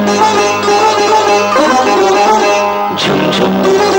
ఝుమ్ ఝుమ్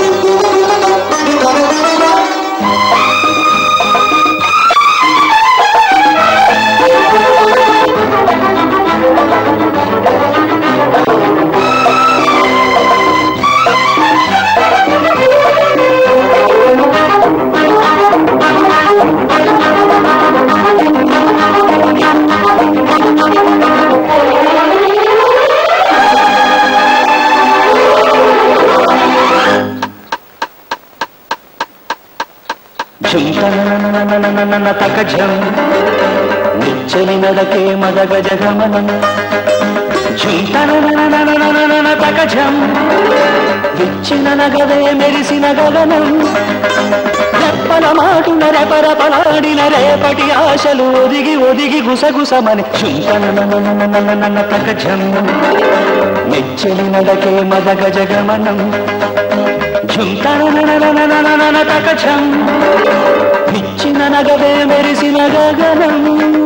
ఝుమ్ తనననననననన తక ఝం నిచ్చని నడకే మదగ జగమనం ఝుమ్ తనననననననన తక ఝం విచ్చిన నగదే మెరిసిన గగనం రెప్పల మాటున రెపరపలాడిన రేపటి ఆశలు ఒదిగి ఒదిగి గుసగుసమని ఝుమ్ తనననననననన తక ఝం నిచ్చని నడకే మదగ జగమనం ఝుంతనననననననన తకచం ఇచ్చిన నగవే మెరిసిన గగనం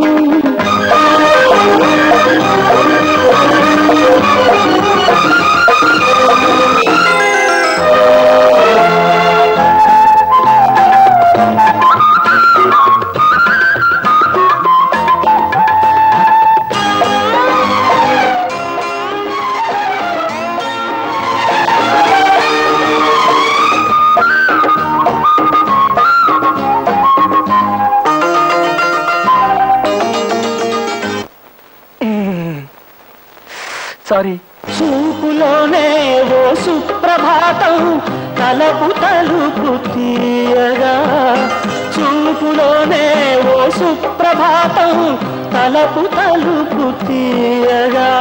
సారీ చూపులోనే ఓ సుప్రభాతం తలపు తలుపు తీయగా చూపులోనే ఓ సుప్రభాతం తలపు తలుపు తీయగా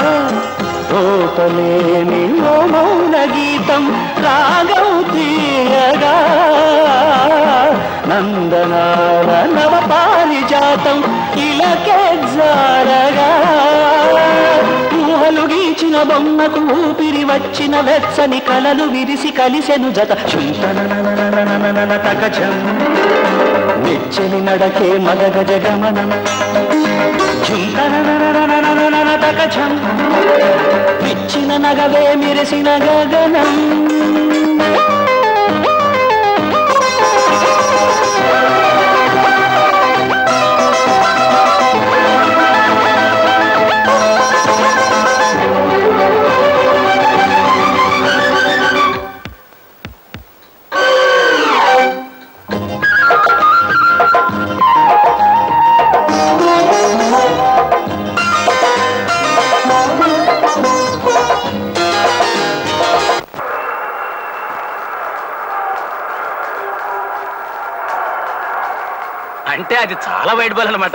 ఓటలేని ఓ మౌన గీతం రాగం తీయగా నందనాల నవ పారిజాతం ఇలకే జారగా ఊహలు గీచిన బొమ్మకు ఊపిరి వచ్చిన వెచ్చని కలలు విరిసి కలిసెను జత చుంతనననననననన తకచం నిచ్చని నడకే మదగ జగమనం చుంతనననననననన తకచం విచ్చిన నగవే మిరిసిన గగనం అంటే అది చాలా వైట్ బాల్ అనమాట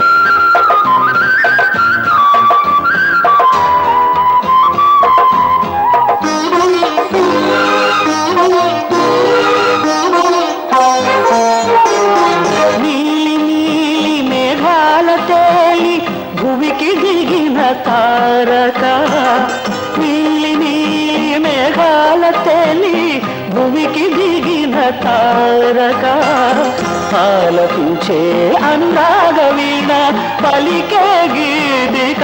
నీలి నీలి మేఘాల తేలి భువికి దిగిన తారక నీలి నీలి మేఘాల తేలి భువికి దిగిన తారక ఆలపించే అనురాగ వీణ పలికే గీతిక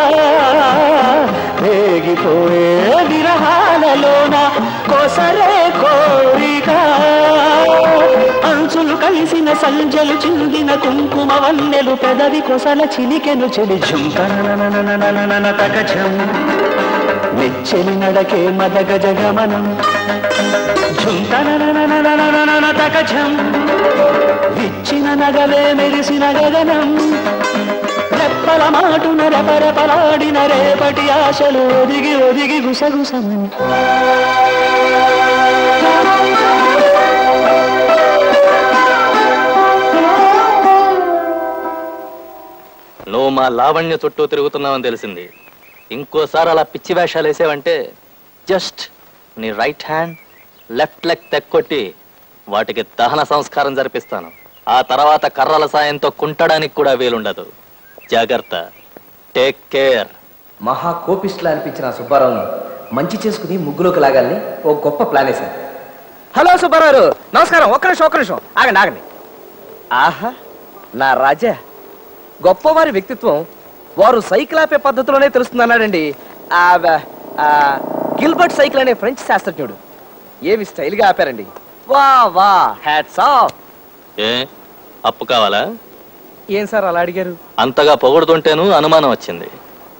రేగిపోయే విరహాలలోన కొసరే కోరిక అంచులు కలిసిన సంజలు చిందిన కుంకుమ వన్నెలు పెదవి కొసల చిలికెను చెలి ఝుంకనననననననన తకచం నిచ్చెలి నడకే మదగ జగమనం ఝుంకనననననననన తకచం విచ్చిన నగలే మెరిసిన గగనం రెప్పల మాటున రెపరెపలాడిన రేపటి ఆశలు ఒదిగి ఒదిగి గుసగుసమని నువ్వు మా లావణ్య చుట్టూ తిరుగుతున్నావని తెలిసింది ఇంకోసారి అలా పిచ్చి వేషాలు వేసావంటే జస్ట్ నీ రైట్ హ్యాండ్ లెఫ్ట్ లెగ్ తెక్కొట్టి వాటికి దహన సంస్కారం జరిపిస్తాను ఆ తర్వాత కర్రల సాయంతో కుంటడానికి కూడా వీలుండదు జాగ్రత్త టేక్ కేర్ మహా కోపిస్టులా అనిపించిన ఆ సుబ్బారావుని మంచి చేసుకుని ముగ్గులోకి లాగాలని ఓ గొప్ప ప్లాన్ వేశాను హలో సుబ్బారావు నమస్కారం ఒక్క నిమిషం ఒక్క నిమిషం ఆగండి ఆగండి ఆహా నా రాజా గొప్పవారి వ్యక్తిత్వం వారు సైకిల్ ఆపే పద్ధతిలోనే తెలుస్తుందన్నాడండి ఆ, వ- ఆ, గిల్బర్ట్ సైకిల్ అనే ఫ్రెంచ్ శాస్త్రజ్ఞుడు ఏమి స్టైల్గా ఆపారండి వా వా హ్యాట్స్ ఆఫ్ ఏ అప్పు కావాలా ఏం సార్ అలా అడిగారు అంతగా పొగుడుతుంటేను అనుమానం వచ్చింది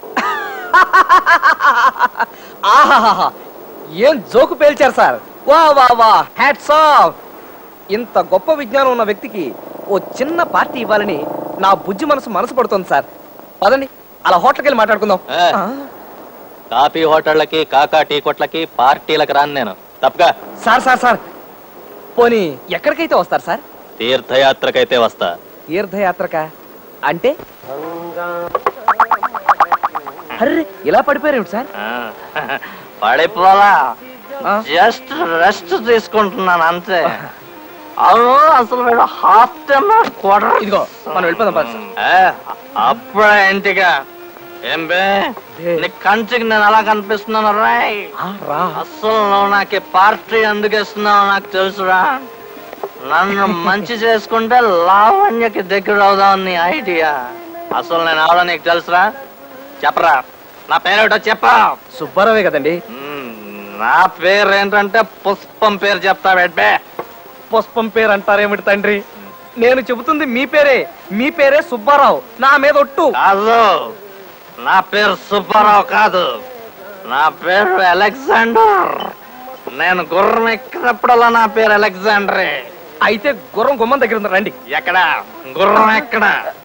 ఆహాహా ఏం జోకు పేల్చారు సార్ వా వా వా హ్యాట్స్ ఆఫ్ ఇంత గొప్ప విజ్ఞానం ఉన్న వ్యక్తికి ఓ చిన్న పార్టీ ఇవ్వాలని నా బుజ్జి మనసు మనసు పడుతుంది సార్ పదండి అలా హోటల్కి వెళ్ళి మాట్లాడుకుందాం ఏ. ఆ, కాఫీ హోటళ్ళకి కాకా టీ కొట్లకి పార్టీలకు రాను నేను తప్పగా సార్ సార్ సార్ పోనీ ఎక్కడికైతే వస్తారు సార్ తీర్థయాత్రకైతే వస్తా తీర్థయాత్రక అంటే అర్రే ఇలా పడిపోయారు సార్ పడిపోలా ఆ? జస్ట్ రెస్ట్ తీసుకుంటున్నాను అంతే అవును అసలు వీడు హాఫ్ టైమ్ ఇదిగో మనం వెళ్ళిపోదాం పద సార్. అప్పుడే ఇంటిగా ఏం బే ఏ. నీ కంటికి నేను అలా కనిపిస్తున్నాను రాయ్ ఆ, రా అసలు నువ్వు నాకు ఈ పార్టీ ఎందుకు ఇస్తున్నావు నాకు తెలుసురా నన్ను మంచి చేసుకుంటే లావణ్యకి దగ్గర అవుదాం నీ ఐడియా అసలు నేను అవడం నీకు తెలుసురా చెప్పరా నా పేరేటో చెప్పా సుబ్బారావే కదండి మ్మ్, నా పేరు ఏంటంటే పుష్పం పేరు చెప్తా బెడ్బే పుష్పం పేరు అంటారేమిటి తండ్రి నేను చెబుతుంది మీ పేరే మీ పేరే సుబ్బారావు నా మీద ఒట్టు కాదు నా పేరు సుబ్బారావు కాదు నా పేరు అలెగ్జాండర్ నేను గుర్రం ఎక్కినప్పుడల్లా నా పేరు అలెగ్జాండరే అయితే గుర్రం గుమ్మం దగ్గర ఉంది రండి ఎక్కడ గుర్రం ఎక్కడ